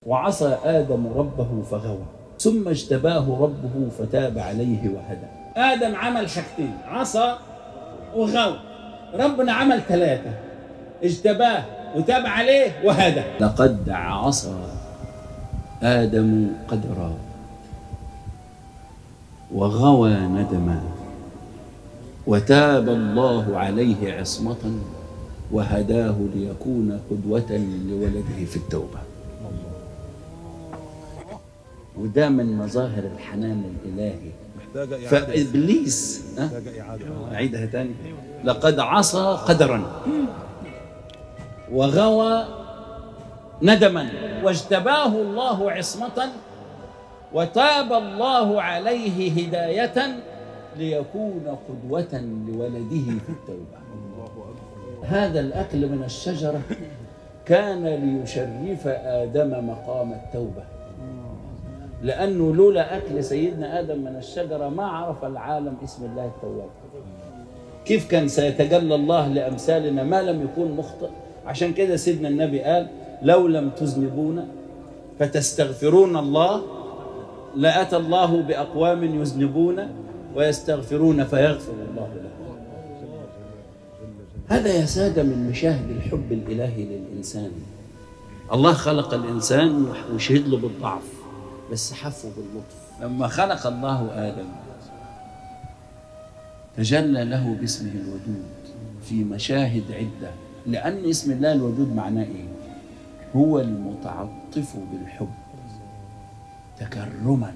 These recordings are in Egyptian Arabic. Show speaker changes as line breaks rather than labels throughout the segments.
وعصى آدم ربه فغوى ثم اجتباه ربه فتاب عليه وهدى آدم عمل حاجتين عصى وغوى ربنا عمل ثلاثة اجتباه وتاب عليه وهدى لقد عصى آدم قدرا وغوى ندما وتاب الله عليه عصمة وهداه ليكون قدوة لولده في التوبة وده من مظاهر الحنان الإلهي
محتاجة إعادة
فإبليس ها؟
محتاجة إعادة
أعيدها تاني لقد عصى قدرا وغوى ندما واجتباه الله عصمة وتاب الله عليه هداية ليكون قدوة لولده في التوبة هذا الأكل من الشجرة كان ليشرف آدم مقام التوبة لأنه لولا أكل سيدنا آدم من الشجرة ما عرف العالم اسم الله التواب كيف كان سيتجلى الله لأمثالنا ما لم يكون مخطئ عشان كده سيدنا النبي قال لو لم تذنبون فتستغفرون الله لأتى الله بأقوام يذنبون ويستغفرون فيغفر الله لهم هذا يا سادة من مشاهد الحب الإلهي للإنسان الله خلق الإنسان وشهد له بالضعف بس حفه باللطف لما خلق الله آدم تجلى له باسمه الودود في مشاهد عدة لأن اسم الله الودود معناه إيه؟ هو المتعطف بالحب تكرما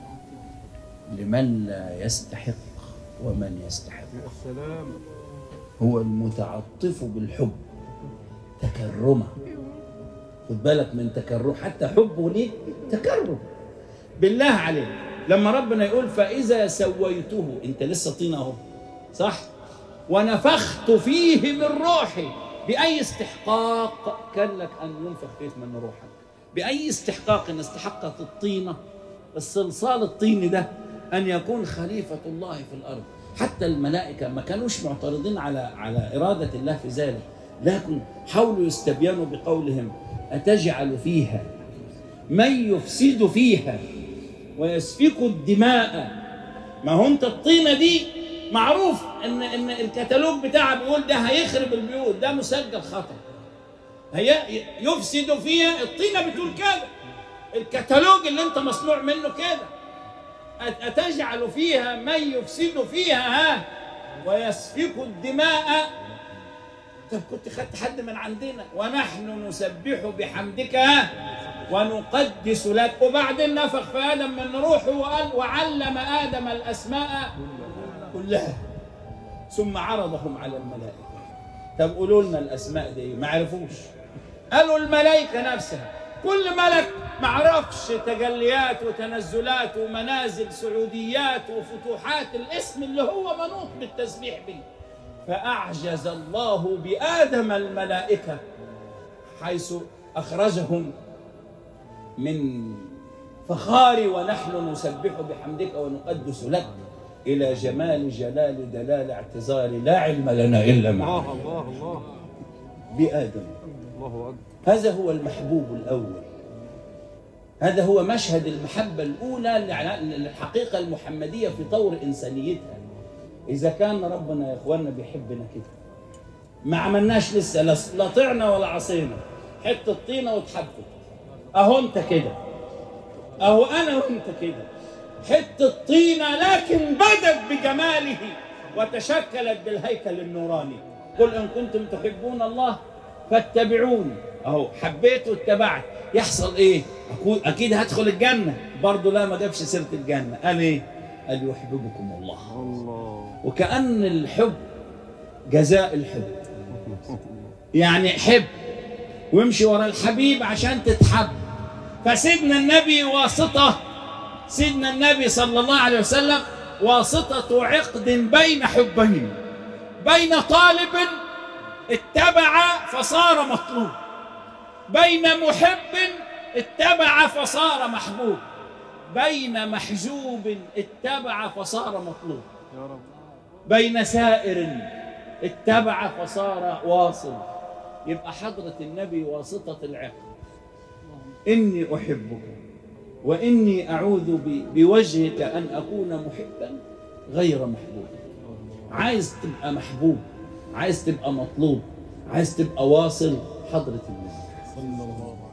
لمن لا يستحق ومن يستحق
السلام
هو المتعطف بالحب تكرما خد بالك من تكرم حتى حبه ليك تكرم بالله عليك لما ربنا يقول فإذا سويته أنت لسه طين أهو صح ونفخت فيه من روحي بأي استحقاق كان لك أن ينفخ فيك من روحك بأي استحقاق أن استحقت الطينة الصلصال الطيني ده أن يكون خليفة الله في الأرض حتى الملائكة ما كانوش معترضين على على إرادة الله في ذلك لكن حاولوا يستبينوا بقولهم أتجعل فيها من يفسد فيها ويسفك الدماء ما هو انت الطينة دي معروف ان ان الكتالوج بتاعها بيقول ده هيخرب البيوت ده مسجل خطأ هي يفسد فيها الطينة بتقول كده الكتالوج اللي انت مصنوع منه كده أت- أتجعل فيها من يفسد فيها ها ويسفك الدماء طب كنت خدت حد من عندنا ونحن نسبح بحمدك ها ونقدس لك وبعدين نفخ في ادم من روحه وقال وعلم ادم الاسماء كلها ثم عرضهم على الملائكه طب قولوا لنا الاسماء دي ما عرفوش قالوا الملائكه نفسها كل ملك ما عرفش تجليات وتنزلات ومنازل سعوديات وفتوحات الاسم اللي هو منوط بالتسبيح به فأعجز الله بآدم الملائكة حيث أخرجهم من فخار ونحن نسبح بحمدك ونقدس لك إلى جمال جلال دلال اعتذار لا علم لنا إلا معك
الله الله الله
بآدم
الله أكبر
هذا هو المحبوب الأول هذا هو مشهد المحبة الأولى للحقيقة المحمدية في طور إنسانيتها إذا كان ربنا يا إخواننا بيحبنا كده ما عملناش لسه لا لا طعنا ولا عصينا حتة طينة واتحبت أهو أنت كده أهو أنا وأنت كده حتة طينة لكن بدت بجماله وتشكلت بالهيكل النوراني قل إن كنتم تحبون الله فاتبعوني أهو حبيت واتبعت يحصل إيه؟ أكو- أكيد هدخل الجنة برضه لا ما جابش سيرة الجنة قال إيه؟ قال يحببكم الله
الله
وكأن الحب جزاء الحب يعني حب وامشي ورا الحبيب عشان تتحب فسيدنا النبي واسطة سيدنا النبي صلى الله عليه وسلم واسطة عقد بين حبين بين طالب اتبع فصار مطلوب بين محب اتبع فصار محبوب بين محجوب اتبع فصار مطلوب
يا رب
بين سائر اتبع فصار واصل يبقى حضرة النبي واسطة العقد إني أحبك وإني أعوذ ب- بوجهك أن أكون محبا غير محبوب عايز تبقى محبوب عايز تبقى مطلوب عايز تبقى واصل حضرة النبي
صلى الله عليه